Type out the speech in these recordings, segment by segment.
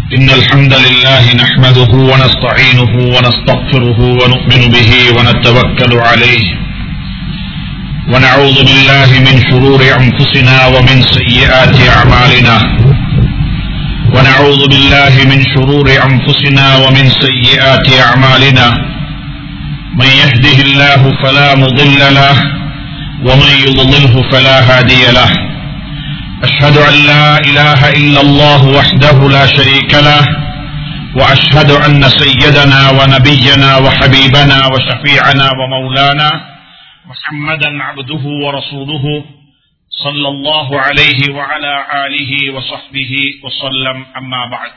إن الحمد لله نحمده ونستعينه ونستغفره ونؤمن به ونتوكل عليه ونعوذ بالله من شرور أنفسنا ومن سيئات أعمالنا ونعوذ بالله من شرور أنفسنا ومن سيئات أعمالنا من يهده الله فلا مضل له ومن يضلله فلا هادي له أشهد أن لا إله إلا الله وحده لا شريك له وأشهد أن سيدنا ونبينا وحبيبنا وشفيعنا ومولانا محمدا عبده ورسوله صلى الله عليه وعلى آله وصحبه وسلم أما بعد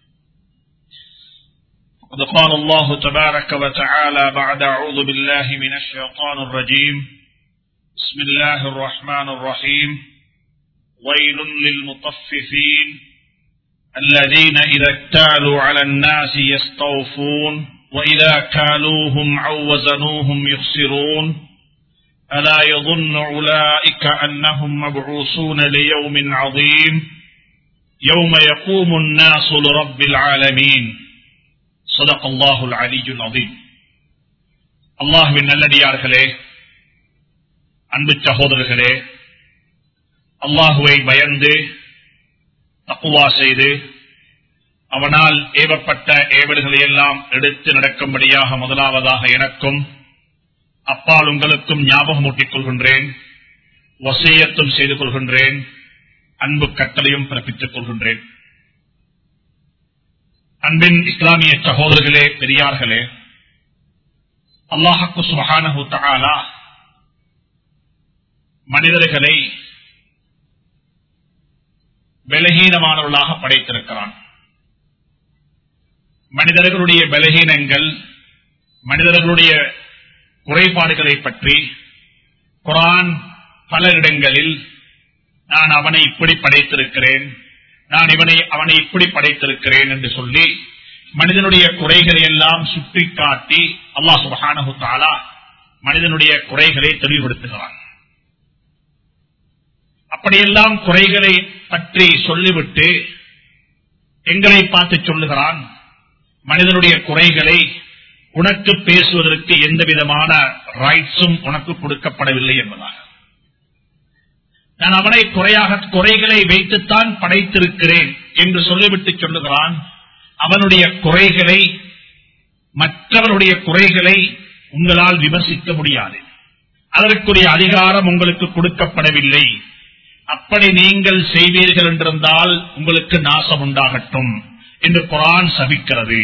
قد قال الله تبارك وتعالى بعد أعوذ بالله من الشيطان الرجيم بسم الله الرحمن الرحيم ويل للمطففين الذين إذا اكتالوا على الناس يستوفون وإذا كالوهم أو وزنوهم يخسرون ألا يظن أولئك أنهم مبعوثون ليوم عظيم يوم يقوم الناس لرب العالمين صدق الله العلي العظيم الله من الذي يارخليه அன்பு சகோதரர்களே அல்லாஹுவை பயந்து தக்குவா செய்து அவனால் ஏவப்பட்ட ஏவல்களை எல்லாம் எடுத்து நடக்கும்படியாக முதலாவதாக எனக்கும் அப்பால் உங்களுக்கும் ஞாபகமூட்டிக் கொள்கின்றேன் வசையத்தும் செய்து கொள்கின்றேன் அன்பு கட்டளையும் பிறப்பித்துக் கொள்கின்றேன் அன்பின் இஸ்லாமிய சகோதரர்களே பெரியார்களே அல்லாஹக்கு சுபஹானஹு தஆலா மனிதர்களை பலகீனமானவர்களாக படைத்திருக்கிறான் மனிதர்களுடைய பலகீனங்கள் மனிதர்களுடைய குறைபாடுகளை பற்றி குரான் பல இடங்களில் நான் அவனை இப்படி படைத்திருக்கிறேன் நான் இவனை அவனை இப்படி படைத்திருக்கிறேன் என்று சொல்லி மனிதனுடைய குறைகளை எல்லாம் சுட்டி காட்டி அல்லா சுபஹானஹு தாலா மனிதனுடைய குறைகளை தெளிவுபடுத்துகிறான் அப்படியெல்லாம் குறைகளை பற்றி சொல்லிவிட்டு எங்களை பார்த்து சொல்லுகிறான் மனிதனுடைய குறைகளை உனக்கு பேசுவதற்கு எந்த விதமான ரைட்ஸும் உனக்கு கொடுக்கப்படவில்லை என்பதாக நான் அவனை குறையாக குறைகளை வைத்துத்தான் படைத்திருக்கிறேன் என்று சொல்லிவிட்டு சொல்லுகிறான் அவனுடைய குறைகளை மற்றவருடைய குறைகளை உங்களால் விமர்சிக்க முடியாது அதற்குரிய அதிகாரம் உங்களுக்கு கொடுக்கப்படவில்லை அப்படி நீங்கள் செய்வீர்கள் என்றிருந்தால் உங்களுக்கு நாசம் உண்டாகட்டும் என்று குரான் சபிக்கிறது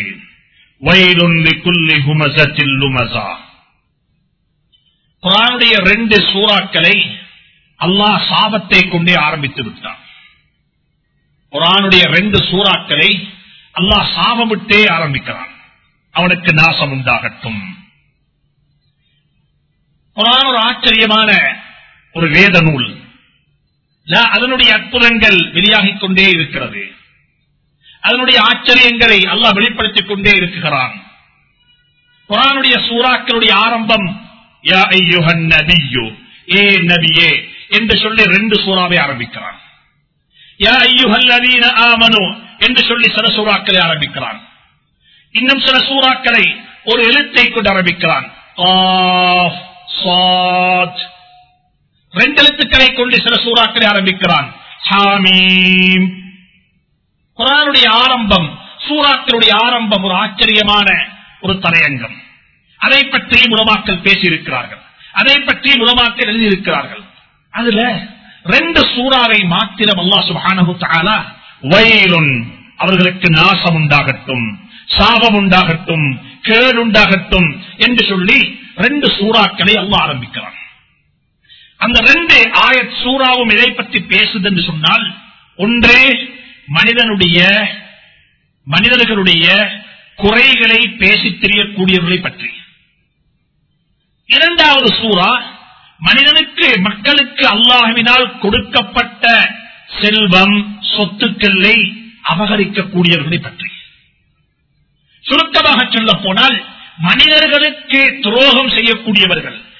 குரானுடைய ரெண்டு சூறாக்களை அல்லாஹ் சாபத்தை கொண்டே ஆரம்பித்து விட்டான் குரானுடைய ரெண்டு சூறாக்களை அல்லாஹ் சாபமிட்டே ஆரம்பிக்கிறான் அவனுக்கு நாசம் உண்டாகட்டும் குரான் ஒரு ஆச்சரியமான ஒரு வேத நூல் அதனுடைய அற்புதங்கள் வெளியாகிக் கொண்டே இருக்கிறது அதனுடைய ஆச்சரியங்களை அல்லாஹ் வெளிப்படுத்திக் கொண்டே இருக்கிறான் குரானுடைய சூறாக்களுடைய ஆரம்பம் ஏ நபியே என்று சொல்லி ரெண்டு சூறாவை ஆரம்பிக்கிறான் என்று சொல்லி சில சூறாக்களை ஆரம்பிக்கிறான் இன்னும் சில சூறாக்களை ஒரு எழுத்தை கொண்டு ஆரம்பிக்கிறான் ரெண்டு எழுத்துக்களை கொண்டு சில சூறாக்களை ஆரம்பிக்கிறான் ஹாமீம் குரானுடைய ஆரம்பம் சூறாக்களுடைய ஆரம்பம் ஒரு ஆச்சரியமான ஒரு தலையங்கம் அதை பற்றி உலமாக்கல் பேசியிருக்கிறார்கள் அதை பற்றி உலமாக்கல் எழுதியிருக்கிறார்கள் அதுல ரெண்டு சூறாவை மாத்திரம் அல்லா சுபானு தாலா வயலுன் அவர்களுக்கு நாசம் உண்டாகட்டும் சாபம் உண்டாகட்டும் கேடு உண்டாகட்டும் என்று சொல்லி ரெண்டு சூறாக்களை அல்ல ஆரம்பிக்கிறான் அந்த ரெண்டு ஆயத் சூறாவும் இதை பற்றி பேசுது என்று சொன்னால் ஒன்றே மனிதனுடைய மனிதர்களுடைய குறைகளை பேசித் தெரியக்கூடியவர்களை பற்றி இரண்டாவது சூறா மனிதனுக்கு மக்களுக்கு அல்லாஹுவினால் கொடுக்கப்பட்ட செல்வம் சொத்துக்களை அபகரிக்கக்கூடியவர்களை பற்றி சுருக்கமாக சொல்ல போனால் மனிதர்களுக்கு துரோகம் செய்யக்கூடியவர்கள்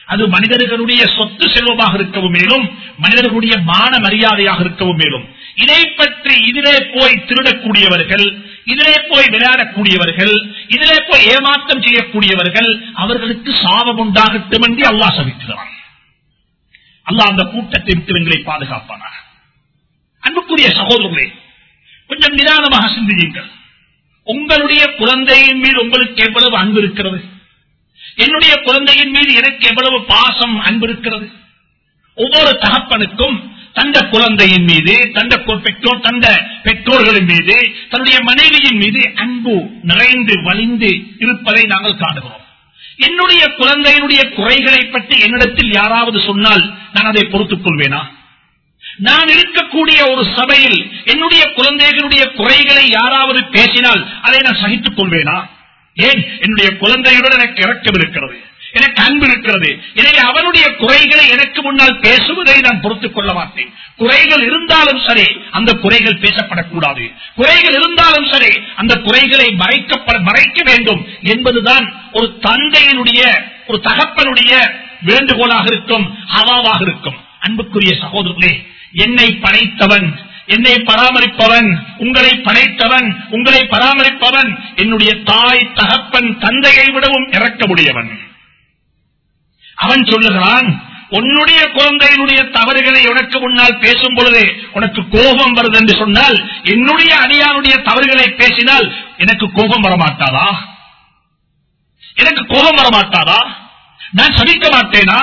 அது மனிதர்களுடைய சொத்து செல்வமாக இருக்கவும் மேலும் மனிதர்களுடைய மான மரியாதையாக இருக்கவும் மேலும் இதை பற்றி இதிலே போய் திருடக்கூடியவர்கள் இதிலே போய் விளையாடக்கூடியவர்கள் இதிலே போய் ஏமாற்றம் செய்யக்கூடியவர்கள் அவர்களுக்கு சாபம் உண்டாகட்டும் என்று அல்லாஹ் சபிக்கிறான் அல்லாஹ் அந்த கூட்டத்தை விட்டு எங்களை பாதுகாப்பானார் அன்புக்குரிய சகோதரர்களே கொஞ்சம் நிதானமாக சிந்தியுங்கள் உங்களுடைய குழந்தையின் மீது உங்களுக்கு எவ்வளவு அன்பு இருக்கிறது என்னுடைய குழந்தையின் மீது எனக்கு எவ்வளவு பாசம் அன்பு இருக்கிறது ஒவ்வொரு தகப்பனுக்கும் தந்த குழந்தையின் மீது தந்த கு- பெற்றோர் தந்த பெற்றோர்களின் மீது தன்னுடைய மனைவியின் மீது அன்பு நிறைந்து வலிந்து இருப்பதை நாங்கள் காணுகிறோம் என்னுடைய குழந்தையினுடைய குறைகளை பற்றி என்னிடத்தில் யாராவது சொன்னால் நான் அதை பொறுத்துக் கொள்வேனா நான் இருக்கக்கூடிய ஒரு சபையில் என்னுடைய குழந்தைகளுடைய குறைகளை யாராவது பேசினால் அதை நான் சகித்துக் கொள்வேனா ஏன் என்னுடைய குழந்தையுடன் எனக்கு இறக்கம் இருக்கிறது எனக்கு அன்பு இருக்கிறது எனவே அவனுடைய குறைகளை எனக்கு முன்னால் பேசுவதை நான் பொறுத்துக் கொள்ள மாட்டேன் குறைகள் இருந்தாலும் சரி அந்த குறைகள் பேசப்படக்கூடாது குறைகள் இருந்தாலும் சரி அந்த குறைகளை மறைக்கப்பட மறைக்க வேண்டும் என்பதுதான் ஒரு தந்தையினுடைய ஒரு தகப்பனுடைய வேண்டுகோளாக இருக்கும் அவாவாக இருக்கும் அன்புக்குரிய சகோதரர்களே என்னை படைத்தவன் என்னை பராமரிப்பவன் உங்களை படைத்தவன் உங்களை பராமரிப்பவன் என்னுடைய தாய் தகப்பன் தந்தையை விடவும் இறக்கமுடையவன் அவன் சொல்லுகிறான் உன்னுடைய குழந்தையினுடைய தவறுகளை உனக்கு முன்னால் பேசும் பொழுது உனக்கு கோபம் வருது என்று சொன்னால் என்னுடைய அடியானுடைய தவறுகளை பேசினால் எனக்கு கோபம் வரமாட்டாதா எனக்கு கோபம் வரமாட்டாதா நான் சபிக்க மாட்டேனா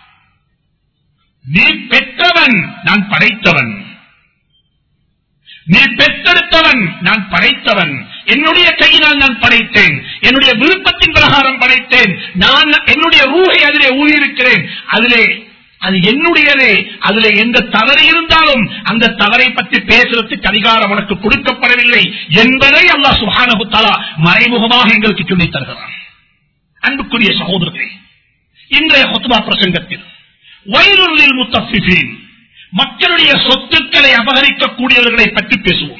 நீ பெற்றவன் நான் படைத்தவன் நீ பெற்றெடுத்தவன் நான் படைத்தவன் என்னுடைய கையினால் நான் படைத்தேன் என்னுடைய விருப்பத்தின் பிரகாரம் படைத்தேன் நான் என்னுடைய ரூகை அதிலே ஊழியிருக்கிறேன் அதிலே அது என்னுடையதே அதிலே எந்த தவறு இருந்தாலும் அந்த தவறை பற்றி பேசுறதுக்கு அதிகாரம் உனக்கு கொடுக்கப்படவில்லை என்பதை அல்லாஹ் சுஹானஹு தஆலா மறைமுகமாக எங்களுக்கு சொல்லித் தருகிறான் அன்புக்குரிய சகோதரர்களே இன்றைய ஹுத்பா பிரசங்கத்தில் வயலுள்ளில் முத்தஃபிஃபீன் மக்களுடைய சொத்துக்களை அபகரிக்கக்கூடியவர்களை பற்றி பேசுவோம்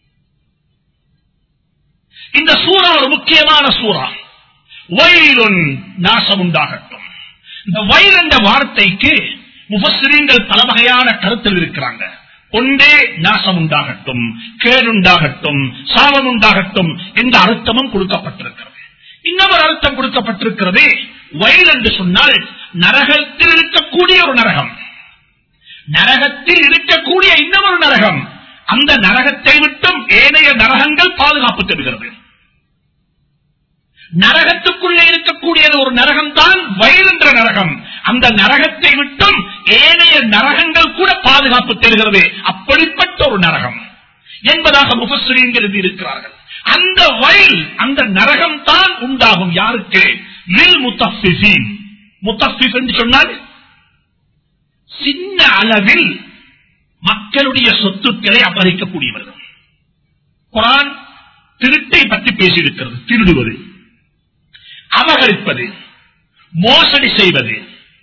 இந்த சூறா ஒரு முக்கியமான சூறா வயலுன் நாசம் உண்டாகட்டும் இந்த வயல் என்ற வார்த்தைக்கு முபஸ்ரீங்கள் பல வகையான கருத்தில் இருக்கிறாங்க ஒன்றே நாசம் உண்டாகட்டும் கேடுண்டாகட்டும் சாபம் உண்டாகட்டும் என்ற அர்த்தமும் கொடுக்கப்பட்டிருக்கிறது இன்னொரு அர்த்தம் கொடுக்கப்பட்டிருக்கிறது வயல் என்று சொன்னால் நரகத்தில் இருக்கக்கூடிய ஒரு நரகம் நரகத்தில் இருக்கக்கூடிய இன்னொரு நரகம் அந்த நரகத்தை விட்டும் ஏனைய நரகங்கள் பாதுகாப்பு தருகிறது நரகத்துக்குள்ளே இருக்கக்கூடியது ஒரு நரகம் தான் வயல் என்ற நரகம் அந்த நரகத்தை விட்டும் ஏனைய நரகங்கள் கூட பாதுகாப்பு தருகிறது அப்படிப்பட்ட ஒரு நரகம் என்பதாக முகஸ்ரீங்கள் இருக்கிறார்கள் அந்த வயல் அந்த நரகம் தான் உண்டாகும் யாருக்கு லில் முத்தஃபிஃபீன் முத்தஃபிஃப் என்று சொன்னால் சின்ன அளவில் மக்களுடைய சொத்துக்களை அபகரிக்கக்கூடியவர்கள் குரான் திருட்டை பற்றி பேசியிருக்கிறது திருடுவது அபகரிப்பது மோசடி செய்வது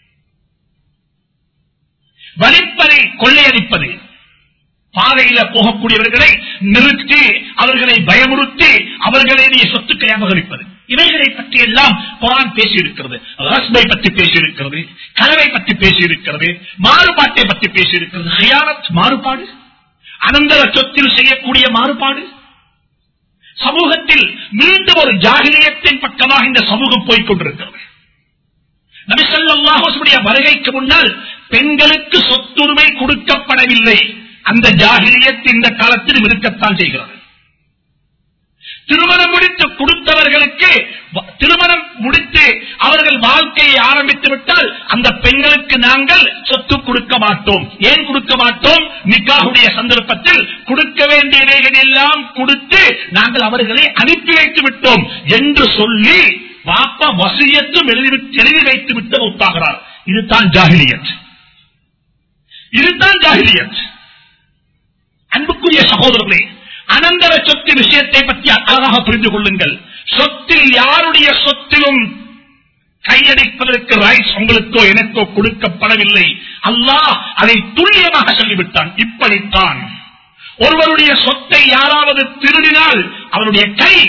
வலிப்பதை கொள்ளையடிப்பது பாதையில போகக்கூடியவர்களை நிறுத்தி அவர்களை பயமுறுத்தி அவர்களுடைய சொத்துக்களை அபகரிப்பது இவைகளை பற்றி எல்லாம் குரான் பேசியிருக்கிறது ரஸ்மை பற்றி பேசியிருக்கிறது கலவை பற்றி பேசியிருக்கிறது மாறுபாட்டை பற்றி பேசியிருக்கிறது ஹயானத் மாறுபாடு அனந்தர சொத்தில் செய்யக்கூடிய மாறுபாடு சமூகத்தில் மீண்டும் ஒரு ஜாகிரியத்தின் பக்கமாக இந்த சமூகம் போய்க் கொண்டிருக்கிறது நபிசல்லாஹுடைய வருகைக்கு முன்னால் பெண்களுக்கு சொத்துரிமை கொடுக்கப்படவில்லை அந்த ஜாகிரியத் இந்த காலத்தில் இருக்கத்தான் செய்கிறது திருமணம் முடித்து கொடுத்தவர்களுக்கு வ- திருமணம் முடித்து அவர்கள் வாழ்க்கையை ஆரம்பித்து விட்டால் அந்த பெண்களுக்கு நாங்கள் சொத்து கொடுக்க மாட்டோம் ஏன் கொடுக்க மாட்டோம் நிக்காவுடைய சந்தர்ப்பத்தில் கொடுக்க வேண்டியவைகள் எல்லாம் கொடுத்து நாங்கள் அவர்களை அனுப்பி வைத்து விட்டோம் என்று சொல்லி வாப்பா வசியத்தும் எழுதி எழுதி வைத்து விட்டு ஒத்தாகிறார் இதுதான் ஜாகிலியத் இதுதான் ஜாகிலியத் அன்புக்குரிய சகோதரர்களே அனந்தர சொத்து விஷயத்தை பற்றி அழகாக புரிந்து கொள்ளுங்கள் சொத்தில் யாருடைய சொத்திலும் கையடிப்பதற்கு ரைட்ஸ் உங்களுக்கோ எனக்கோ கொடுக்கப்படவில்லை அல்லாஹ் அதை துல்லியமாக சொல்லிவிட்டான் இப்படித்தான் ஒருவருடைய சொத்தை யாராவது திருடினால் அவருடைய கை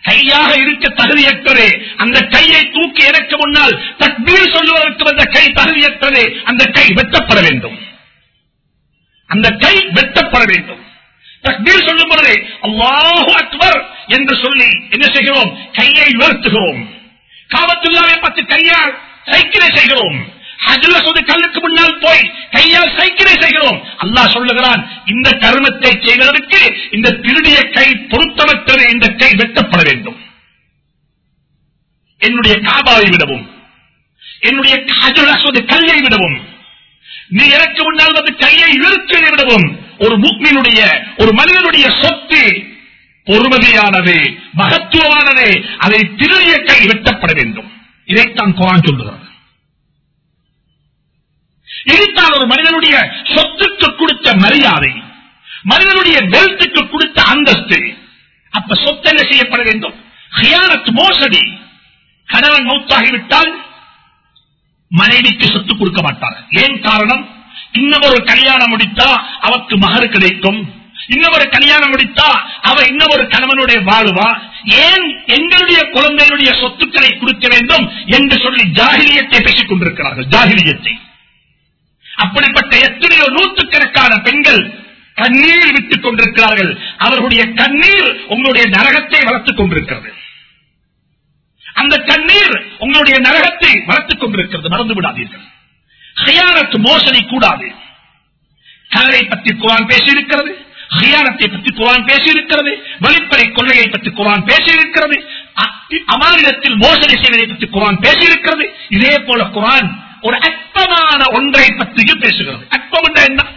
கையாக இருக்க தகுதியற்றதே அந்த கையை தூக்கி இறக்க முன்னால் தக்பீர் சொல்லுவதற்கு வந்த கை தகுதியற்றதே அந்த கை வெட்டப்பட வேண்டும் அந்த கை வெட்டப்பட வேண்டும் தக்பீர் சொல்லும் பொழுதே அல்லாஹு அக்பர் என்று சொல்லி என்ன செய்கிறோம் கையை உயர்த்துகிறோம் காவத்துள்ளாவை பத்து கையால் சைக்கிளை செய்கிறோம் அதுல சொல்லி கல்லுக்கு முன்னால் போய் கையால் சைக்கிளை செய்கிறோம் அல்லாஹ் சொல்லுகிறான் இந்த கர்மத்தை செய்வதற்கு இந்த திருடிய கை பொருத்தமற்றது இந்த கை வெட்டப்பட வேண்டும் என்னுடைய காபாவை விடவும் என்னுடைய காஜல் கல்லை விடவும் நீ எனக்கு முன்னால் வந்து கையை இழுத்து விடவும் ஒரு முக்மினுடைய ஒரு மனிதனுடைய சொத்து பொறுமதியானது மகத்துவமானது அதை திருடிய கை வெட்டப்பட வேண்டும் இதைத்தான் குரான் சொல்லுகிறது இதைத்தான் ஒரு மனிதனுடைய சொத்துக்கு கொடுத்த மரியாதை மனிதனுடைய வெல்த்துக்கு கொடுத்த அந்தஸ்து அப்ப சொத்து என்ன செய்யப்பட வேண்டும் ஹியானத் மோசடி கணவன் மௌத்தாகிவிட்டால் மனைவிக்கு சொத்து கொடுக்க மாட்டார் ஏன் காரணம் இன்னொரு கல்யாணம் முடித்தா அவருக்கு மகர் கிடைக்கும் இன்னொரு கல்யாணம் முடித்தா அவ இன்னொரு கணவனுடைய வாழுவா ஏன் எங்களுடைய குழந்தைகளுடைய சொத்துக்களை கொடுக்க வேண்டும் என்று சொல்லி ஜாகிலியத்தை பேசிக் கொண்டிருக்கிறார்கள் ஜாகிலியத்தை அப்படிப்பட்ட எத்தனையோ நூற்றுக்கணக்கான பெண்கள் கண்ணீர் விட்டுக் கொண்டிருக்கிறார்கள் அவர்களுடைய கண்ணீர் உங்களுடைய நரகத்தை வளர்த்துக் கொண்டிருக்கிறது அந்த கண்ணீர் உங்களுடைய நரகத்தை வளர்த்துக் கொண்டிருக்கிறது மறந்து விடாதீர்கள் ஹியானத்து மோசடி கூடாது கலரை பற்றி குரான் பேசியிருக்கிறது ஹியானத்தை பற்றி குரான் பேசியிருக்கிறது வெளிப்படை கொள்ளையை பற்றி குரான் பேசியிருக்கிறது அமானிடத்தில் மோசடி செய்வதை பற்றி குரான் பேசியிருக்கிறது இதே போல குரான் ஒரு அற்பமான ஒன்றை பற்றியும் பேசுகிறது அற்பம் என்ற என்ன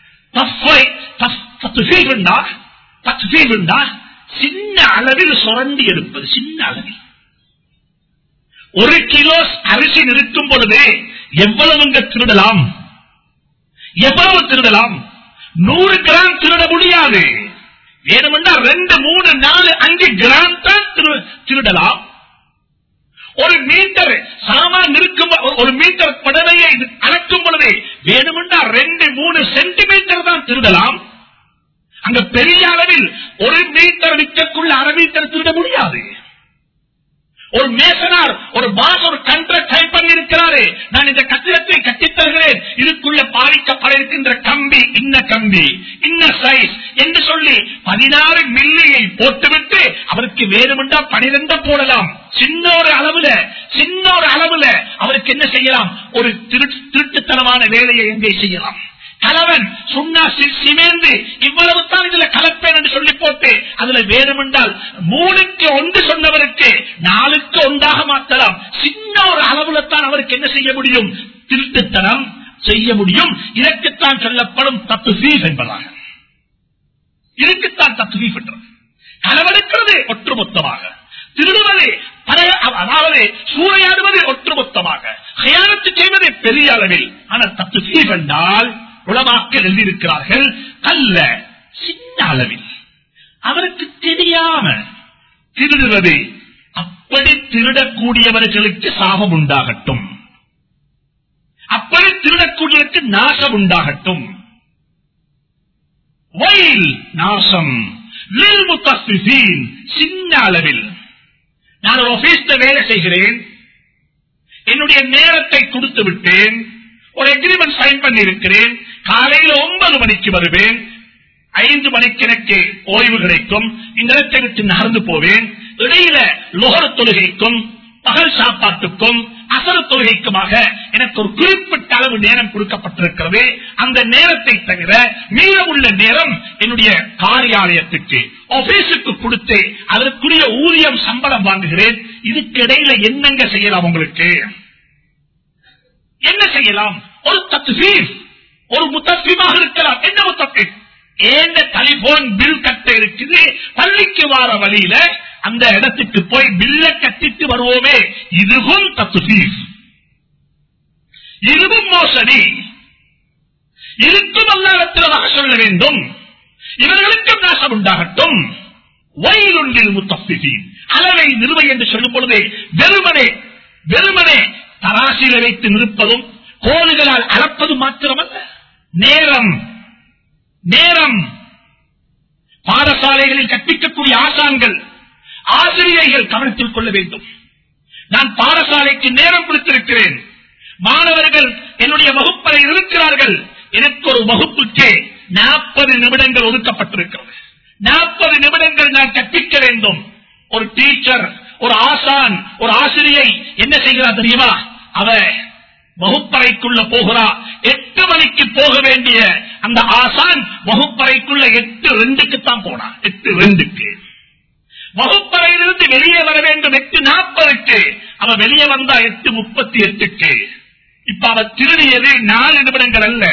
சின்ன அளவில் சுரண்டி எடுப்பது சின்ன அளவில் ஒரு கிலோ அரிசி நிறுத்தும் பொழுது எவ்வளவுங்க திருடலாம் எவ்வளவு திருடலாம் நூறு கிராம் திருட முடியாது வேணுமென்றா ரெண்டு மூணு நாலு அஞ்சு கிராம் தான் திருடலாம் ஒரு மீட்டர் சாமான் இருக்கும் ஒரு மீட்டர் படவையை அளக்கும் பொழுது வேணுமென்றா ரெண்டு மூணு சென்டிமீட்டர் தான் திருடலாம் அங்க பெரிய அளவில் ஒரு மீட்டர் விற்கக்குள்ள அரை மீட்டர் திருட முடியாது ஒரு மேசனார் ஒரு பாஸ் ஒரு கண்ட்ராக்ட் டைப் பண்ணி இருக்கிறாரு நான் இந்த கட்டிடத்தை கட்டித் தருகிறேன் இதுக்குள்ள பாதிக்கப்பட இருக்கின்ற கம்பி இன்ன கம்பி இன்ன சைஸ் என்று சொல்லி பதினாறு மில்லியை போட்டுவிட்டு அவருக்கு வேணுமென்றா பனிரெண்டு போடலாம் சின்ன ஒரு அளவுல சின்ன ஒரு அளவுல அவருக்கு என்ன செய்யலாம் ஒரு திருட்டுத்தனமான வேலையை எங்கே செய்யலாம் கலவன் சுண்ணா சிமேந்து இவ்வளவு தான் இதுல கலப்பேன் என்று சொல்லி போட்டு அதுல வேணுமென்றால் மூணுக்கு ஒன்று சொன்னவருக்கு நாலுக்கு ஒன்றாக மாற்றலாம் சின்ன ஒரு அளவுல தான் அவருக்கு என்ன செய்ய முடியும் திருட்டுத்தனம் செய்ய முடியும் இதற்குத்தான் சொல்லப்படும் தத்து சீஃப் என்பதாக இதுக்குத்தான் தத்து சீஃப் என்றது களவெடுக்கிறது ஒட்டுமொத்தமாக திருடுவது அதாவது சூறையாடுவது ஒட்டுமொத்தமாக ஹயானத்து செய்வது பெரிய அளவில் ஆனால் தத்து சீஃப் என்றால் உளமாக்கல் எழுதியிருக்கிறார்கள் அல்ல சின்ன அளவில் அவருக்கு தெரியாம திருடுவது அப்படி திருடக்கூடியவர்களுக்கு சாபம் உண்டாகட்டும் அப்படி திருடக்கூடியவருக்கு நாசம் உண்டாகட்டும் வயல் நாசம் சின்ன அளவில் நான் ஒரு ஆபீஸ்ல வேலை செய்கிறேன் என்னுடைய நேரத்தை கொடுத்து விட்டேன் ஒரு அக்ரிமெண்ட் சைன் பண்ணி இருக்கிறேன் காலையில் ஒன்பது மணிக்கு வருவேன் ஐந்து மணிக்கு எனக்கு ஓய்வு கிடைக்கும் இந்த இடத்தை விட்டு நகர்ந்து போவேன் இடையில லோகர தொழுகைக்கும் பகல் சாப்பாட்டுக்கும் அசர தொழுகைக்குமாக எனக்கு ஒரு குறிப்பிட்ட அளவு நேரம் கொடுக்கப்பட்டிருக்கிறது அந்த நேரத்தை தவிர மீதமுள்ள நேரம் என்னுடைய காரியாலயத்துக்கு ஆபீஸுக்கு கொடுத்து அதற்குரிய ஊதியம் சம்பளம் வாங்குகிறேன் இதுக்கு இடையில என்னங்க செய்யலாம் உங்களுக்கு என்ன செய்யலாம் ஒரு தத்துவீர் ஒரு முத்தீமாக இருக்கலாம் என்ன முத்தீர் ஏந்த டெலிபோன் பில் கட்ட இருக்குது பள்ளிக்கு வார வழியில அந்த இடத்துக்கு போய் பில்ல கட்டிட்டு வருவோமே இதுவும் தத்துவீர் இதுவும் மோசடி இருக்கும் அல்ல இடத்திலாக சொல்ல வேண்டும் இவர்களுக்கும் நாசம் உண்டாகட்டும் வயலுண்டில் முத்தீர் அளவை நிறுவை என்று சொல்லும் பொழுது வெறுமனே வெறுமனே தராசில வைத்து நிற்பதும் கோடுகளால் அளப்பது மாத்திரமல்ல நேரம் நேரம் பாடசாலைகளில் கற்பிக்கக்கூடிய ஆசான்கள் ஆசிரியர்கள் கவனத்தில் கொள்ள வேண்டும் நான் பாடசாலைக்கு நேரம் கொடுத்திருக்கிறேன் மாணவர்கள் என்னுடைய வகுப்பறை இருக்கிறார்கள் எனக்கு ஒரு வகுப்புக்கு நாற்பது நிமிடங்கள் ஒதுக்கப்பட்டிருக்கிறது நாற்பது நிமிடங்கள் நான் கற்பிக்க வேண்டும் ஒரு டீச்சர் ஒரு ஆசான் ஒரு ஆசிரியை என்ன செய்கிறார் தெரியுமா அவ வகுப்பறைக்குள்ள போகிறா எட்டு மணிக்கு போக வேண்டிய அந்த ஆசான் வகுப்பறைக்குள்ள எட்டு ரெண்டுக்கு தான் போனா எட்டு ரெண்டுக்கு வகுப்பறையிலிருந்து வெளியே வர வேண்டும் எட்டு நாற்பதுக்கு அவ வெளியே வந்தா எட்டு முப்பத்தி எட்டுக்கு இப்ப அவ திருடியது நாலு நிமிடங்கள் அல்ல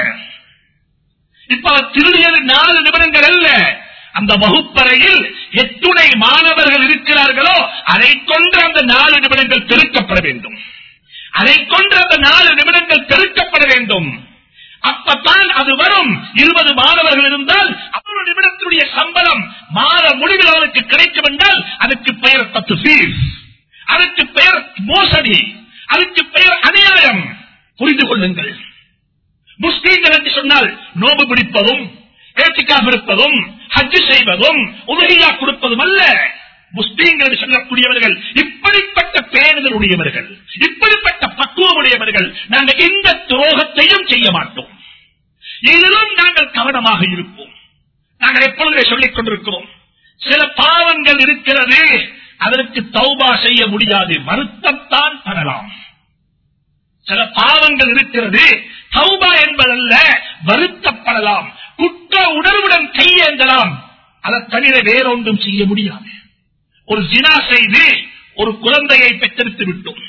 இப்ப அவ திருடியது நாலு நிமிடங்கள் அல்ல அந்த வகுப்பறையில் எத்துணை மாணவர்கள் இருக்கிறார்களோ அதை கொண்டு அந்த நாலு நிமிடங்கள் பெருக்கப்பட வேண்டும் அதை கொண்டு அந்த நாலு நிமிடங்கள் பெருக்கப்பட வேண்டும் அப்பத்தான் அது வரும் இருபது மாணவர்கள் இருந்தால் ஒரு நிமிடத்துடைய சம்பளம் மாத முடிவில் அவனுக்கு கிடைக்கும் என்றால் அதுக்கு பெயர் பத்து ஃபீஸ் அதுக்கு பெயர் மோசடி அதுக்கு பெயர் அநியாயம் புரிந்து கொள்ளுங்கள் முஸ்லீம்கள் என்று சொன்னால் நோபு பிடிப்பதும் ஏற்றிக்காக இருப்பதும் ஹஜ்ஜு செய்வதும் உதவியா கொடுப்பதும் அல்ல முஸ்லீம்கள் என்று சொல்லக்கூடியவர்கள் இப்படிப்பட்ட பேணுதல் உடையவர்கள் இப்படிப்பட்ட பக்குவம் உடையவர்கள் நாங்கள் எந்த துரோகத்தையும் செய்ய மாட்டோம் இதிலும் நாங்கள் கவனமாக இருப்போம் நாங்கள் எப்பொழுதே சொல்லிக் கொண்டிருக்கிறோம் சில பாவங்கள் இருக்கிறது அதற்கு தௌபா செய்ய முடியாது வருத்தத்தான் தரலாம் சில பாவங்கள் இருக்கிறது தௌபா என்பதல்ல வருத்தப்படலாம் குற்ற உணர்வுடன் கையேந்தலாம் அதை தவிர வேறொன்றும் செய்ய முடியாது ஒரு ஜினா செய்து ஒரு குழந்தையை பெற்றெடுத்து விட்டோம்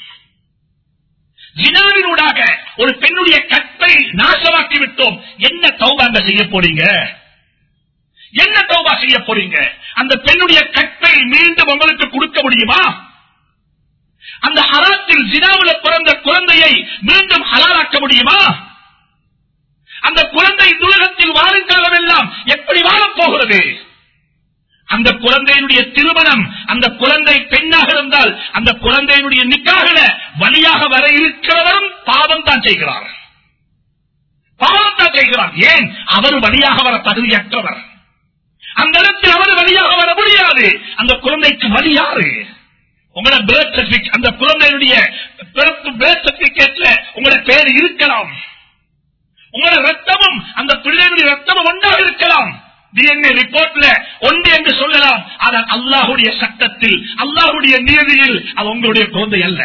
ஜினாவினூடாக ஒரு பெண்ணுடைய கற்பை நாசமாக்கி விட்டோம் என்ன தௌபாங்க செய்ய போறீங்க என்ன தௌபா செய்ய போறீங்க அந்த பெண்ணுடைய கற்பை மீண்டும் உங்களுக்கு கொடுக்க முடியுமா அந்த ஹராத்தில் ஜினாவில் பிறந்த குழந்தையை மீண்டும் ஹலாலாக்க முடியுமா அந்த குழந்தை உலகத்தில் வாழும் காலம் எல்லாம் எப்படி வாழப் போகிறது அந்த குழந்தையினுடைய திருமணம் அந்த குழந்தை பெண்ணாக இருந்தால் அந்த குழந்தையினுடைய நிக்காகல வழியாக வர இருக்கிறவரும் பாவம் தான் செய்கிறார் பாவம் தான் செய்கிறார் ஏன் அவர் வழியாக வர தகுதியற்றவர் அந்த இடத்தில் அவர் வழியாக வர முடியாது அந்த குழந்தைக்கு வழி யாரு உங்களோட பேர்த் சர்டிபிகேட் அந்த குழந்தையுடைய பேர்த் சர்டிபிகேட்ல உங்களோட பேர் இருக்கலாம் உங்களோட ரத்தமும் அந்த பிள்ளையுடைய ரத்தமும் ஒன்றாக இருக்கலாம் டிஎன்ஏ ரிப்போர்ட்ல ஒன்று என்று சொல்லலாம் ஆனால் அல்லாஹுடைய சட்டத்தில் அல்லாஹுடைய நீதியில் அது உங்களுடைய குழந்தை அல்ல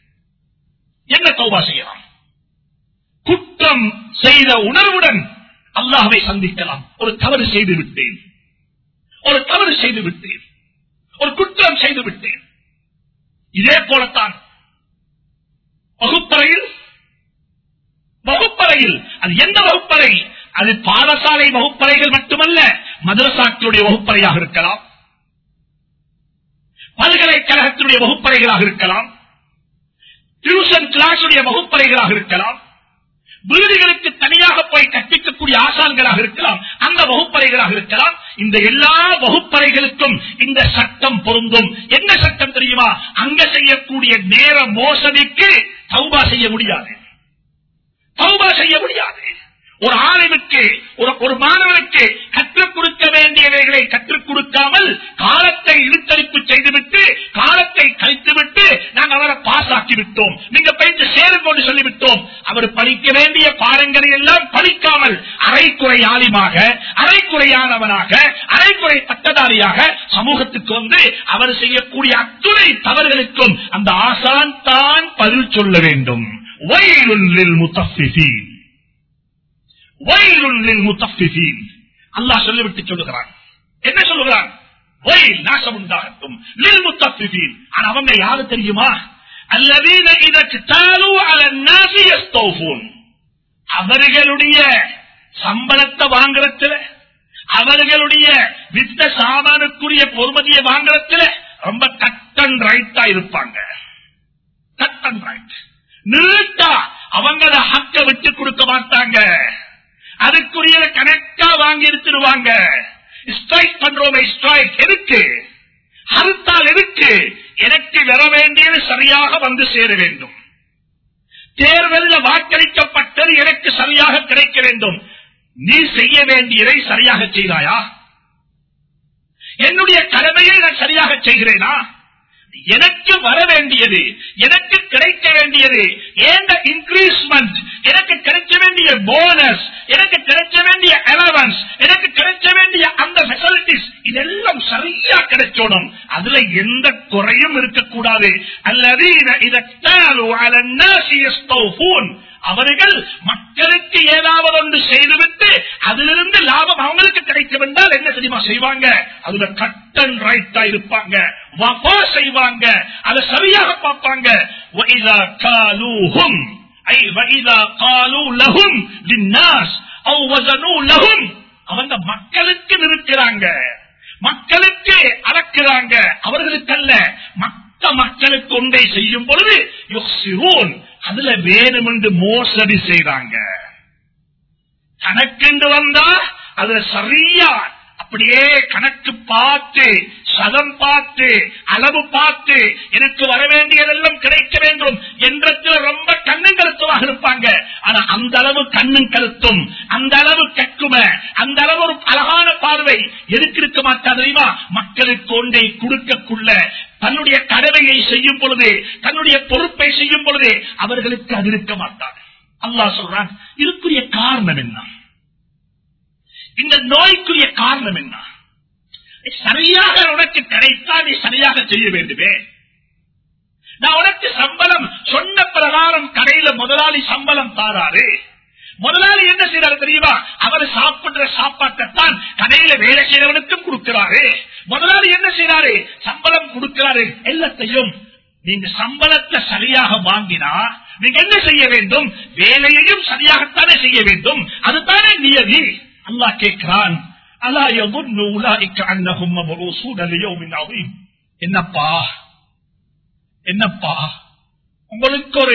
என்ன தௌபா செய்யலாம் குற்றம் செய்த உணர்வுடன் அல்லாஹை சந்திக்கலாம் ஒரு தவறு செய்து விட்டேன் ஒரு தவறு செய்து விட்டேன் ஒரு குற்றம் செய்து விட்டேன் இதே போலத்தான் வகுப்பறையில் வகுப்பறையில் அது எந்த வகுப்பறை அது பாடசாலை வகுப்பறைகள் மட்டுமல்ல மதரசாக்களுடைய வகுப்பறையாக இருக்கலாம் பல்கலைக்கழகத்தினுடைய வகுப்பறைகளாக இருக்கலாம் டியூஷன் கிளாஸுடைய வகுப்பறைகளாக இருக்கலாம் வீடுகளுக்கு தனியாக போய் கற்பிக்கக்கூடிய ஆசான்களாக இருக்கலாம் அந்த வகுப்பறைகளாக இருக்கலாம் இந்த எல்லா வகுப்பறைகளுக்கும் இந்த சட்டம் பொருந்தும் என்ன சட்டம் தெரியுமா அங்க செய்யக்கூடிய நேர மோசடிக்கு தௌபா செய்ய முடியாது தௌபா செய்ய முடியாது ஒரு ஆளுமைக்கு ஒரு ஒரு மாணவனுக்கு கற்றுக் கொடுக்க வேண்டியவைகளை கற்றுக் கொடுக்காமல் காலத்தை இழுத்தளிப்பு செய்துவிட்டு காலத்தை கழித்துவிட்டு நாங்கள் அவரை பாஸ் ஆக்கி விட்டோம் நீங்க பயிற்சி சேருங்கொண்டு சொல்லிவிட்டோம் அவர் படிக்க வேண்டிய பாடங்களை எல்லாம் படிக்காமல் அரைக்குறை ஆலிமாக அரைக்குறையானவனாக அரைக்குறை பட்டதாரியாக சமூகத்துக்கு வந்து அவர் செய்யக்கூடிய அத்துணை தவறுகளுக்கும் அந்த ஆசான் தான் பதில் சொல்ல வேண்டும் வயலுள்ளில் முத்தஃபிஃபீன் வயலுள்ளில் முத்தஃபிஃபீன் அல்லாஹ் சொல்லிவிட்டு சொல்லுகிறான் என்ன சொல்லுகிறான் வயல் நாசம் உண்டாகட்டும் லில் முத்தஃபிஃபீன் ஆனா அவங்க யாரு தெரியுமா அல்லதீன இதற்கு தாலு அல நாசி யஸ்தௌஃபூன் அவர்களுடைய சம்பளத்தை வாங்குறதுல அவர்களுடைய வித்த சாமானுக்குரிய பொறுமதியை வாங்குறதுல ரொம்ப கட் அண்ட் ரைட்டா இருப்பாங்க கட் அண்ட் ரைட் நிறுத்தா அவங்கள ஹக்க விட்டு கொடுக்க மாட்டாங்க அதுக்குரிய கணக்கா வாங்கி எடுத்துருவாங்க ஸ்ட்ரைக் பண்றோமே ஸ்ட்ரைக் எதுக்கு அறுத்தால் எதுக்கு எனக்கு வர வேண்டியது சரியாக வந்து சேர வேண்டும் தேர்தலில் வாக்களிக்கப்பட்டது எனக்கு சரியாக கிடைக்க வேண்டும் நீ செய்ய வேண்டியதை சரியாக செய்தாயா என்னுடைய கடமையை நான் சரியாக செய்கிறேனா எனக்கு வர வேண்டியது எனக்கு கிடைக்க வேண்டியது ஏந்த இன்க்ரீஸ்மெண்ட் எனக்கு கிடைக்க வேண்டிய போனஸ் எனக்கு கிடைக்க வேண்டிய அலவன்ஸ் எனக்கு கிடைக்க வேண்டிய அந்த பெசிலிட்டிஸ் இதெல்லாம் சரியா கிடைச்சோடும் அதுல எந்த குறையும் இருக்கக்கூடாது அல்லது அவர்கள் மக்களுக்கு ஏதாவது ஒன்று செய்துவிட்டு அதிலிருந்து லாபம் அவங்களுக்கு கிடைக்கும் என்றால் என்ன தெரியுமா செய்வாங்க அதுல கட் அண்ட் ரைட்டா இருப்பாங்க வஃபா செய்வாங்க அதை சரியாக பார்ப்பாங்க وَإِذَا كَالُوهُمْ أي وَإِذَا قَالُوا لَهُمْ لِلنَّاسِ أَوْ وَزَنُوا لَهُمْ அவங்க மக்களுக்கு நிறுக்கிறாங்க மக்களுக்கு அறக்கிறாங்க அவர்களுக்கல்ல மற்ற மக்களுக்கு ஒன்றை செய்யும் பொழுது யுக்சிரூன் அதுல வேணுமென்று மோசடி செய்றாங்க கணக்கென்று வந்தா அதுல சரியா அப்படியே கணக்கு பார்த்து சதம் பார்த்து அளவு பார்த்து எனக்கு வர வேண்டியதெல்லாம் கிடைக்க வேண்டும் என்றத்துல ரொம்ப கண்ணும் கருத்துமாக இருப்பாங்க ஆனா அந்த அளவு கண்ணும் கருத்தும் அந்த அளவு கக்கும அந்த அளவு ஒரு அழகான பார்வை எதுக்கு இருக்க மாட்டா தெரியுமா மக்களுக்கு ஒன்றை கொடுக்கக்குள்ள தன்னுடைய கடமையை செய்யும் பொழுது தன்னுடைய பொறுப்பை செய்யும் பொழுது அவர்களுக்கு அது இருக்க மாட்டார் அல்லாஹ் சொல்றான் இதுக்குரிய காரணம் என்ன இந்த நோய்க்குரிய காரணம் என்ன சரியாக உனக்கு கிடைத்தா நீ சரியாக செய்ய வேண்டுமே நான் உனக்கு சம்பளம் சொன்ன பிரகாரம் கடையில முதலாளி சம்பளம் தாராரு முதலாளி என்ன செய்யறாரு தெரியுமா அவர் சாப்பிடுற சாப்பாட்டைத்தான் கடையில வேலை செய்யறவனுக்கும் கொடுக்கிறாரு முதலாளி என்ன செய்யறாரு சம்பளம் கொடுக்கிறாரு எல்லாத்தையும் நீங்க சம்பளத்தை சரியாக வாங்கினா நீங்க என்ன செய்ய வேண்டும் வேலையையும் சரியாகத்தானே செய்ய வேண்டும் அதுதானே நியதி அல்லாஹ் கேட்கிறான் அலா யظن اولئك انهم مبعوثون ليوم عظيم என்னப்பா என்னப்பா உங்களுக்கு ஒரு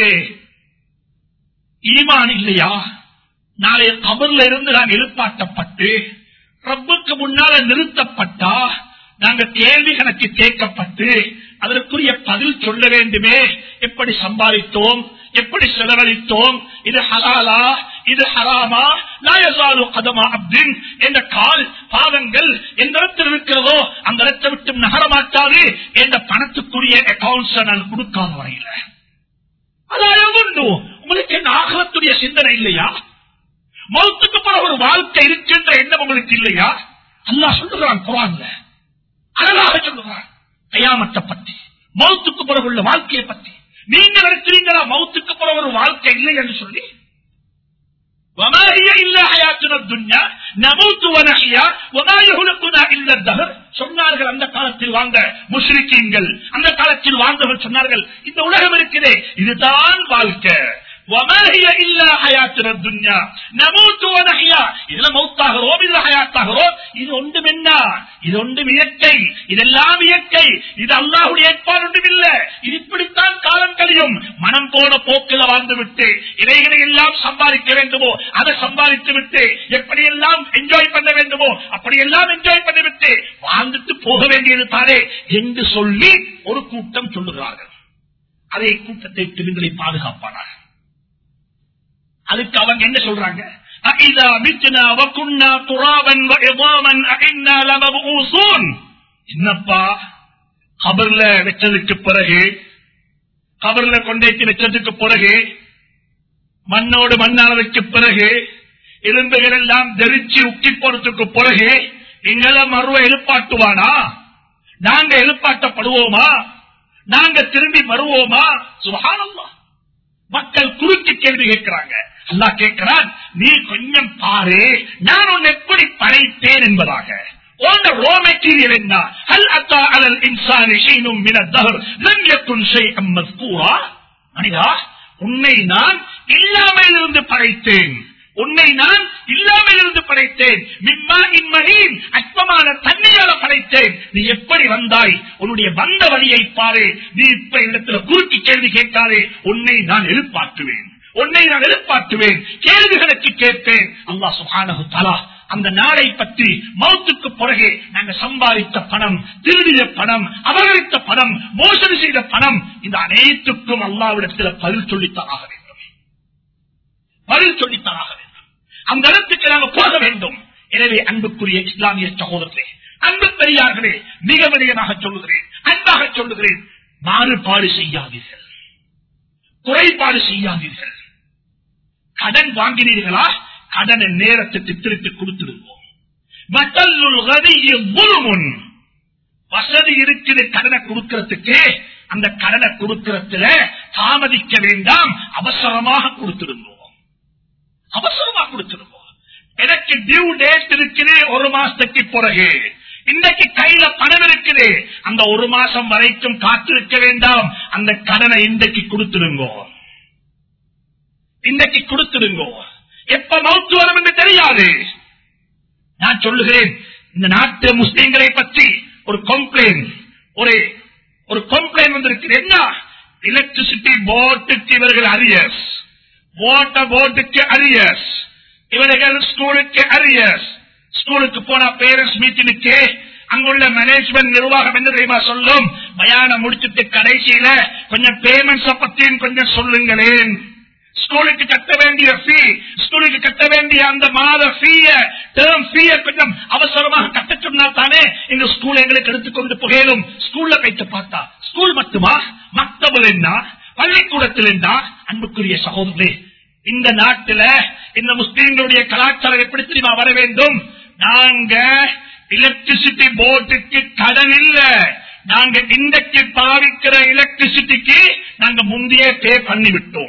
ஈமான் இல்லையா நாளைய கபர்ல இருந்து நான் எழுப்பாட்டப்பட்டு ரப்புக்கு முன்னால நிறுத்தப்பட்டா நாங்க கேள்வி கணக்கு கேட்கப்பட்டு அதற்குரிய பதில் சொல்ல வேண்டுமே எப்படி சம்பாதித்தோம் எப்படி செலவழித்தோம் இது ஹலாலா இது ஹராமா லாயசாலு கதமா அப்தின் என்ற கால் பாதங்கள் எந்த இடத்தில் இருக்கிறதோ அந்த இடத்தை விட்டு நகரமாட்டாது என்ற பணத்துக்குரிய அக்கௌண்ட்ஸ் நான் கொடுக்காத வரையில அதாவது உண்டு உங்களுக்கு என்ன ஆகலத்துடைய சிந்தனை இல்லையா மௌத்துக்கு போல ஒரு வாழ்க்கை இருக்கின்ற எண்ணம் உங்களுக்கு இல்லையா அல்லா சொல்லுகிறான் குரான்ல அழகாக சொல்லுகிறான் கயாமத்தை பத்தி மௌத்துக்கு பிறகு உள்ள வாழ்க்கையை பத்தி நீங்க நினைக்கிறீங்களா மௌத்துக்கு பிறகு ஒரு வாழ்க்கை இல்லை என்று சொல்லி وما هي إلا حياتنا الدنيا نموت ونحيا وما يهلكنا إلا الدهر சொன்னார்கள் அந்த காலத்தில் வாழ்ந்த முஸ்லிக்கீங்கள் அந்த காலத்தில் வாழ்ந்தவர்கள் சொன்னார்கள் இந்த உலகம் இருக்கிறே இதுதான் வாழ்க்கை وما هي إلا حياتنا الدنيا نموت ونحيا இதுல மௌத்தாகிறோம் இதுல ஹயாத்தாகிறோம் இது ஒன்றும் என்ன இது ஒன்றும் இயற்கை இதெல்லாம் இயற்கை இது அல்லாஹுடைய ஏற்பாடு ஒன்றும் இல்ல இது இப்படித்தான் காலம் கழியும் மனம் போன போக்கில் வாழ்ந்து விட்டு இலைகளை எல்லாம் சம்பாதிக்க வேண்டுமோ அதை சம்பாதித்து விட்டு எப்படியெல்லாம் என்ஜாய் பண்ண வேண்டுமோ அப்படியெல்லாம் என்ஜாய் பண்ணிவிட்டு வாழ்ந்துட்டு போக வேண்டியது தானே என்று சொல்லி ஒரு கூட்டம் சொல்லுகிறார்கள் அதே கூட்டத்தை திருங்களை பாதுகாப்பானார்கள் அதுக்கு அவங்க என்ன சொல்றாங்க أَإِذَا مِتْنَا وَكُنَّا تُرَابًا وَعِظَامًا أَإِنَّا لَمَبْعُوثُونَ என்னப்பா கபர்ல வச்சதுக்கு பிறகு கபர்ல கொண்டேத்தி வச்சதுக்கு பிறகு மண்ணோடு மண்ணானதுக்கு பிறகு எலும்புகள் எல்லாம் தெரிச்சு உக்கி போறதுக்கு பிறகு எங்களை மறுவ எழுப்பாட்டுவானா நாங்க எழுப்பாட்டப்படுவோமா நாங்க திரும்பி வருவோமா சுகானம்மா மக்கள் குறுக்கி கேள்வி கேட்கிறாங்க அல்லா கேட்கிறான் நீ கொஞ்சம் பாரு நான் உன்னை எப்படி படைத்தேன் என்பதாக உங்க ரோ மெட்டீரியல் என்ன ஹல் அத்தா அலல் இன்சானி ஷைனும் மின தஹர் லம் யகுன் ஷைஅம் மஸ்கூரா மனிதா உன்னை நான் இல்லாமல் இருந்து படைத்தேன் உன்னை நான் இல்லாமல் இருந்து படைத்தேன் மிம்மா இன்மணியின் அற்பமான தண்ணியால படைத்தேன் நீ எப்படி வந்தாய் உன்னுடைய வந்த வழியை பாரு நீ இப்ப இடத்துல குறுக்கி கேள்வி கேட்காதே உன்னை நான் எழுப்பாற்றுவேன் உன்னை நான் எழுப்பாற்றுவேன் கேள்விகளுக்கு கேட்பேன் அல்லா சுகானகு தலா அந்த நாளை பற்றி மௌத்துக்கு பிறகு நாங்க சம்பாதித்த பணம் திருடிய பணம் அபகரித்த பணம் மோசடி செய்த பணம் இந்த அனைத்துக்கும் அல்லாவிடத்தில் பதில் சொல்லித்தாக வேண்டும் பதில் சொல்லித்தாக வேண்டும் அந்த இடத்துக்கு நாங்கள் போக வேண்டும் எனவே அன்புக்குரிய இஸ்லாமிய சகோதரர்களே அன்பு பெரியார்களே மிக வினயமாக சொல்லுகிறேன் அன்பாக சொல்லுகிறேன் மாறுபாடு செய்யாதீர்கள் குறைபாடு செய்யாதீர்கள் கடன் வாங்கினீர்களா கடனை நேரத்துக்கு திருப்பி கொடுத்துடுவோம் வட்டல்லுள் கதிய முழுமுன் வசதி இருக்குது கடனை கொடுக்கறதுக்கு அந்த கடனை கொடுக்கறதுல தாமதிக்க வேண்டாம் அவசரமாக கொடுத்துடுவோம் அவசரமா கொடுத்துடுவோம் எனக்கு டியூ டேட் இருக்குது ஒரு மாசத்துக்கு பிறகு இன்னைக்கு கையில பணம் இருக்குது அந்த ஒரு மாசம் வரைக்கும் காத்திருக்க வேண்டாம் அந்த கடனை இன்றைக்கு கொடுத்துடுங்கோ இன்றைக்கு கொடுத்துடுங்கோ எப்ப மௌத்து வரும் என்று தெரியாது நான் சொல்லுகிறேன் இந்த நாட்டு முஸ்லீம்களை பற்றி ஒரு கம்ப்ளைண்ட் ஒரு ஒரு கம்ப்ளைண்ட் வந்திருக்கு என்ன எலக்ட்ரிசிட்டி போர்டுக்கு இவர்கள் அரியர்ஸ் வாட்டர் போர்டுக்கு அரியர்ஸ் இவர்கள் ஸ்கூலுக்கு அரியர்ஸ் ஸ்கூலுக்கு போன பேரண்ட்ஸ் மீட்டிங்க்கு அங்குள்ள மேனேஜ்மெண்ட் நிர்வாகம் என்ன தெரியுமா சொல்லும் பயானம் முடிச்சுட்டு கடைசியில கொஞ்சம் பேமெண்ட்ஸ் பத்தியும் கொஞ்சம் சொல்லுங்களேன் ஸ்கூலுக்கு கட்ட வேண்டிய ஃபீ ஸ்கூலுக்கு கட்ட வேண்டிய அந்த மாத ஃபீய டேர்ம் ஃபீய கொஞ்சம் அவசரமாக கட்ட சொன்னால் தானே இந்த ஸ்கூல் எங்களுக்கு எடுத்துக்கொண்டு புகையிலும் ஸ்கூல்ல வைத்து பார்த்தா ஸ்கூல் மட்டுமா மக்தபல் என்ன பள்ளிக்கூடத்தில் என்ன அன்புக்குரிய சகோதரே இந்த நாட்டில இந்த முஸ்லீம்களுடைய கலாச்சாரம் எப்படி தெரியுமா வர வேண்டும் நாங்க எலக்ட்ரிசிட்டி போர்டுக்கு கடன் இல்ல நாங்க இன்றைக்கு பாவிக்கிற எலக்ட்ரிசிட்டிக்கு நாங்க முந்தைய பே பண்ணிவிட்டோம்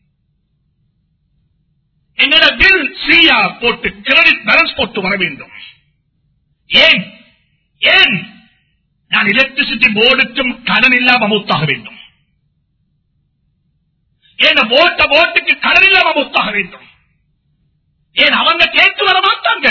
என்னோட பில் ஃப்ரீயா போட்டு கிரெடிட் பேலன்ஸ் போட்டு வர வேண்டும் ஏன் ஏன் நான் எலக்ட்ரிசிட்டி போர்டுக்கும் கடன் இல்லாம மூத்தாக வேண்டும் ஏன் ஓட்ட ஓட்டுக்கு கடன் இல்லாம மூத்தாக வேண்டும் ஏன் அவங்க கேட்டு வர மாட்டாங்க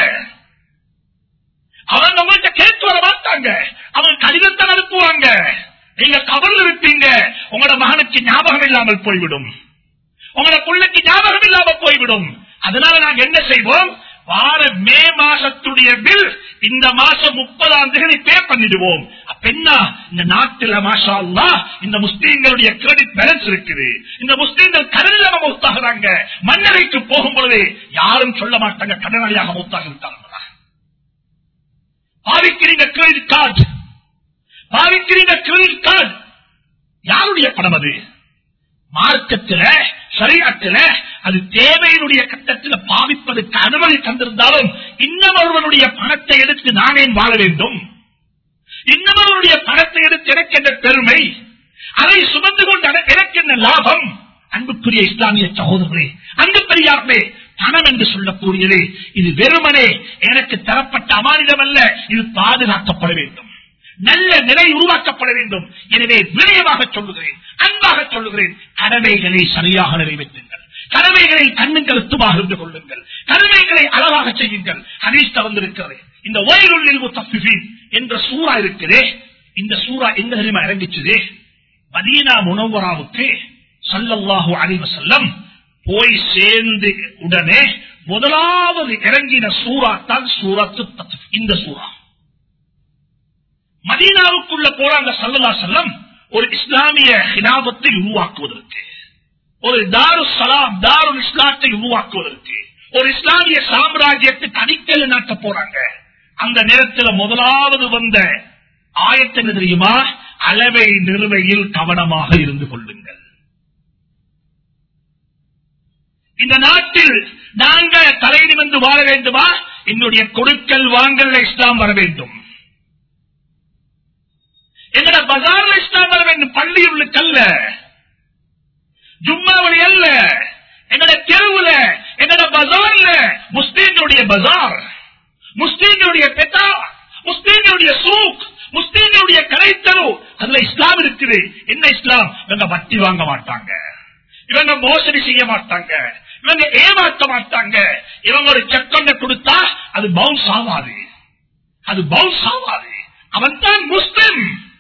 அவங்க உங்கள்கிட்ட கேட்டு வர மாட்டாங்க அவங்க கடிதத்தை அனுப்புவாங்க நீங்க கவர்ல இருப்பீங்க உங்களோட மகனுக்கு ஞாபகம் இல்லாமல் போய்விடும் உங்களோட பிள்ளைக்கு ஞாபகம் இல்லாம போய்விடும் அதனால நாங்க என்ன செய்வோம் வார மே மாசத்துடைய பில் இந்த மாசம் முப்பதாம் தேதி பே பண்ணிடுவோம் அப்ப என்ன இந்த நாட்டில மாஷா அல்லா இந்த முஸ்லீம்களுடைய கிரெடிட் பேலன்ஸ் இருக்குது இந்த முஸ்லீம்கள் கடனில் மௌத்தாகிறாங்க மன்னரைக்கு போகும் பொழுது யாரும் சொல்ல மாட்டாங்க கடனாளியாக மௌத்தாக இருக்காங்க பாவிக்கிறீங்க கிரெடிட் கார்டு பாவிக்கிறீங்க கிரெடிட் கார்டு யாருடைய பணம் அது மார்க்கத்துல சரியத்துல அது தேவையினுடைய கட்டத்தில் பாவிப்பதற்கு அனுமதி தந்திருந்தாலும் இன்னமொருவனுடைய பணத்தை எடுத்து நானே வாழ வேண்டும் இன்னமொருவனுடைய பணத்தை எடுத்து எனக்கு என்ன பெருமை அதை சுமந்து கொண்டு அட- எனக்கு என்ன லாபம் அன்புக்குரிய இஸ்லாமிய சகோதரர்களே அன்பு பெரியார்களே பணம் என்று சொல்லக்கூடியது இது வெறுமனே எனக்கு தரப்பட்ட அமானிதம் அல்ல இது பாதுகாக்கப்பட வேண்டும் நல்ல நிலை உருவாக்கப்பட வேண்டும் எனவே வினயமாக சொல்லுகிறேன் அன்பாக சொல்லுகிறேன் கடமைகளை சரியாக நிறைவேற்றுங்கள் கடமைகளை கண்ணுங்கருத்துமாக இருந்து கொள்ளுங்கள் கடமைகளை அளவாக செய்யுங்கள் ஹரீஷ் வந்திருக்கிறது இந்த ஓய்வுள்ளில் முத்தஃபிஃபீன் என்ற சூறா இருக்குதே இந்த சூறா எங்க தெரியுமா இறங்கிச்சுதே மதீனா முனவராவுக்கு சல்லல்லாஹு அலைஹி வஸல்லம் போய் சேர்ந்து உடனே முதலாவது இறங்கின சூறா தான் சூரத்து தத்ஃபீன். இந்த சூறா மதீனாவுக்குள்ள போறாங்க சல்லல்லா செல்லம் ஒரு இஸ்லாமிய ஹிலாபத்தை உருவாக்குவதற்கு ஒரு தாரு சலாம் தாரு இஸ்லாத்தை உருவாக்குவதற்கு ஒரு இஸ்லாமிய சாம்ராஜ்யத்துக்கு அடிக்கல் நாட்ட போறாங்க அந்த நேரத்தில் முதலாவது வந்த ஆயத்து என்ன தெரியுமா அளவை நிறுவையில் கவனமாக இருந்து கொள்ளுங்கள் இந்த நாட்டில் நாங்க தலை நிமிர்ந்து வாழ வேண்டுமா என்னுடைய கொடுக்கல் வாங்கல் இஸ்லாம் வர வேண்டும் எங்கட பஜார்ல இஸ்லாம் வர வேண்டும் பள்ளியுள்ளுக்கு அல்ல ஜும்மாவளி அல்ல எங்கட தெருவுல எங்கட பஜார்ல முஸ்லீம்களுடைய பஜார் முஸ்லீம்களுடைய பெத்தா முஸ்லீம்களுடைய சூக் முஸ்லீம்களுடைய கலைத்தரு அதுல இஸ்லாம் இருக்குது என்ன இஸ்லாம் இவங்க வட்டி வாங்க மாட்டாங்க இவங்க மோசடி செய்ய மாட்டாங்க இவங்க ஏமாற்ற மாட்டாங்க இவங்க ஒரு செக்கொண்ட கொடுத்தா அது பவுன்ஸ் ஆகாது அது பவுன்ஸ் ஆகாது அவன் தான் முஸ்லிம்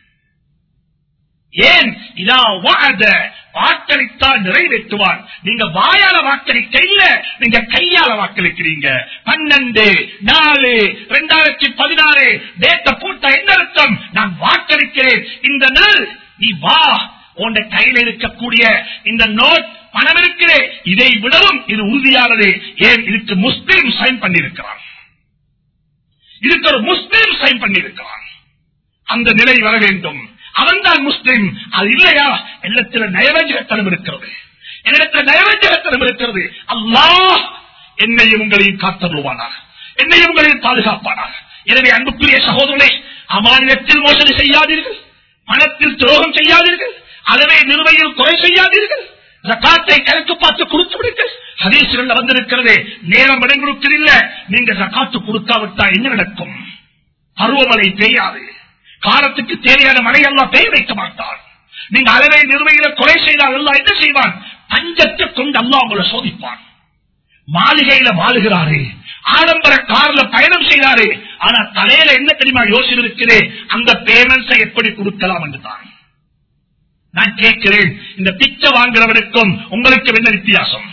ஏன் இதா வாத வாக்களித்தால் நிறைவேற்றுவான் நீங்க வாயால வாக்களிக்க இல்ல நீங்க கையால வாக்களிக்கிறீங்க பன்னெண்டு நாலு ரெண்டாயிரத்தி பதினாறு டேட்ட போட்ட என்ன அர்த்தம் நான் வாக்களிக்கிறேன் இந்த நாள் நீ வா உன் கையில் இருக்கக்கூடிய இந்த நோட் பணம் இருக்கிறே இதை விடவும் இது உறுதியானது ஏன் இதுக்கு முஸ்லீம் சைன் பண்ணியிருக்கிறான் இதுக்கு ஒரு முஸ்லீம் சைன் பண்ணியிருக்கிறான் அந்த நிலை வர வேண்டும் அவன்தான் முஸ்லிம் அது இல்லையா என்னிடத்தில் நயவஞ்சகத்தனம் இருக்கிறது என்னிடத்தில் நயவஞ்சகத்தனம் இருக்கிறது அல்லாஹ் என்னையும் உங்களையும் காத்தருவானாக என்னையும் உங்களையும் பாதுகாப்பானாக எனவே அன்புக்குரிய சகோதரனே அமானியத்தில் மோசடி செய்யாதீர்கள் மனத்தில் துரோகம் செய்யாதீர்கள் அளவை நிறுவையில் குறை செய்யாதீர்கள் ஜக்காத்தை கணக்கு பார்த்து கொடுத்து விடுங்கள் ஹதீசுகள் வந்திருக்கிறது நேரம் இடம் கொடுக்கல நீங்க ஜக்காத்து கொடுக்காவிட்டா என்ன நடக்கும் பருவமழை பெய்யாது காலத்துக்கு தேவையான மழை எல்லாம் பெய்ய வைக்க மாட்டான் நீங்க அளவை நிறுவையில கொலை செய்தால் எல்லாம் என்ன செய்வான் பஞ்சத்தை கொண்டு அல்லா உங்களை சோதிப்பான் மாளிகையில வாழுகிறாரு ஆடம்பர கார்ல பயணம் செய்தாரு ஆனா தலையில என்ன தெரியுமா யோசனை இருக்குது அந்த பேமெண்ட்ஸை எப்படி கொடுக்கலாம் என்று தான் நான் கேட்கிறேன் இந்த பிச்சை வாங்குறவனுக்கும் உங்களுக்கு என்ன வித்தியாசம்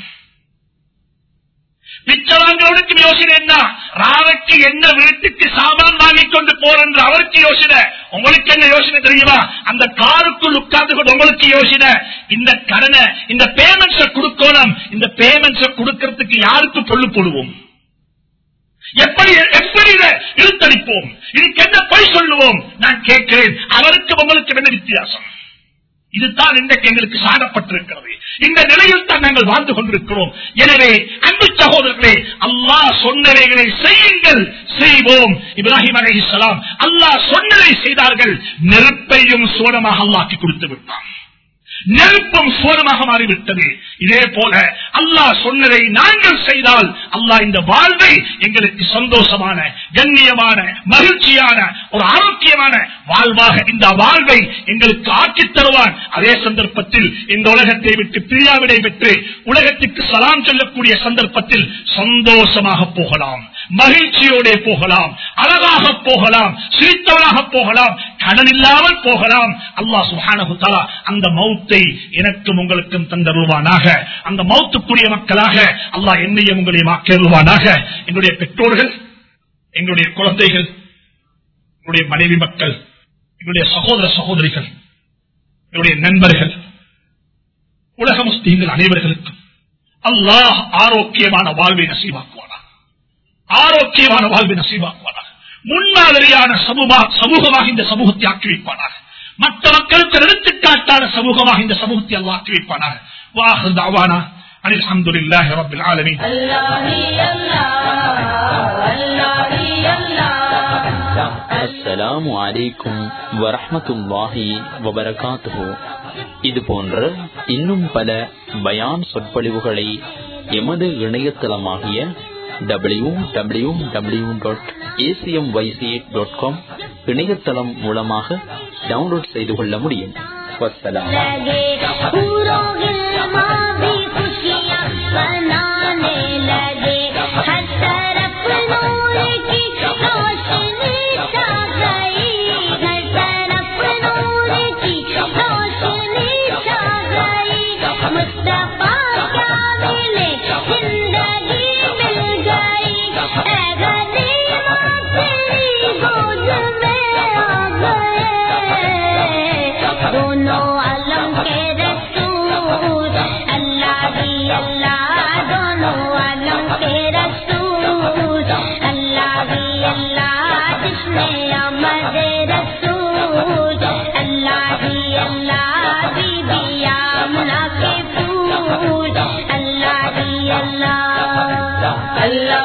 பிச்சை வாங்குறவனுக்கு யோசனை என்ன ராவைக்கு என்ன வீட்டுக்கு சாமான் வாங்கி கொண்டு போறன்ற அவருக்கு யோசனை உங்களுக்கு என்ன யோசனை தெரியுமா அந்த காருக்குள் உட்கார்ந்து கொண்டு உங்களுக்கு யோசனை இந்த கடனை இந்த பேமெண்ட்ஸ கொடுக்கணும் இந்த பேமெண்ட்ஸ கொடுக்கறதுக்கு யாருக்கு பொல்லு போடுவோம் எப்படி எப்படி இதை இழுத்தடிப்போம் இதுக்கு என்ன பொய் சொல்லுவோம் நான் கேட்கிறேன் அவருக்கு உங்களுக்கு என்ன வித்தியாசம் இதுதான் இன்றைக்கு எங்களுக்கு சாடப்பட்டிருக்கிறது இந்த நிலையில் தான் நாங்கள் வாழ்ந்து கொண்டிருக்கிறோம் எனவே அன்பு சகோதரர்களே அல்லாஹ் சொன்னவைகளை செய்யுங்கள் செய்வோம் இப்ராஹிம் அலை இஸ்லாம் அல்லாஹ் சொன்னதை செய்தார்கள் நெருப்பையும் சோழமாக அல்லாக்கி கொடுத்து விட்டான் நெருப்பும் சோழமாக மாறிவிட்டது இதே போல அல்லாஹ் சொன்னதை நாங்கள் செய்தால் அல்லாஹ் இந்த வாழ்வை எங்களுக்கு சந்தோஷமான கண்ணியமான மகிழ்ச்சியான ஒரு ஆரோக்கியமான வாழ்வாக இந்த வாழ்வை எங்களுக்கு ஆக்கித் தருவான் அதே சந்தர்ப்பத்தில் இந்த உலகத்தை விட்டு பிரியாவிடை பெற்று உலகத்துக்கு சலாம் சொல்லக்கூடிய சந்தர்ப்பத்தில் சந்தோஷமாக போகலாம் மகிழ்ச்சியோட போகலாம் அழகாக போகலாம் சிரித்தவனாக போகலாம் கடன் இல்லாமல் போகலாம் அல்லாஹ் சுஹானஹு தஆலா அந்த மௌத்தை எனக்கும் உங்களுக்கும் தந்தருவானாக அந்த மௌத்துக்குரிய மக்களாக அல்லாஹ் என்னையும் உங்களையும் ஆக்கிடுவானாக எங்களுடைய பெற்றோர்கள் எங்களுடைய குழந்தைகள் எங்களுடைய மனைவி மக்கள் எங்களுடைய சகோதர சகோதரிகள் எங்களுடைய நண்பர்கள் உலக முஸ்லீம்கள் அனைவர்களுக்கும் அல்லாஹ் ஆரோக்கியமான வாழ்வை நசீவாக்குவானா ஆரோக்கியமான வாழ்வை நசீவாக்குவானாக முன்மாதிரியான சமூகமாக சமூகமாக இந்த சமூகத்தை ஆக்கி வைப்பானாக மற்ற மக்களுக்கு எடுத்துக்காட்டான சமூகமாக இந்த சமூகத்தை அல்லா ஆக்கி வைப்பானாக வாஹு தாவானா அனில் அஹமதுல்லாஹி ரப்பில் ஆலமீன் அஸ்ஸலாமு அலைக்கும் வரஹ்மத்துல்லாஹி வபரகாத்துஹு இது போன்ற இன்னும் பல பயான் சொற்பொழிவுகளை எமது இணையதளமாகிய W W W dot ACM YC dot com இணையதளம் மூலமாக டவுன்லோட் செய்து கொள்ள முடியும் வசலாம் लगे पूरों गिलमा भी खुशियाँ बनाने लगे हर तरफ नूर की रोशनी छा गई हर तरफ नूर की रोशनी छा गई मुस्तफा क्या मिले जिंदगी मिल गई ऐ गरीबा तेरी गोद में आ गए दोनों अलम के रसूल अल्लाह ही अल्लाह दोनों अलम के रसूल अल्लाह ही अल्लाह जिसने अमद रसूल अल्लाह ही अल्लाह बीबी आमना के फूल अल्लाह ही अल्लाह अल्लाह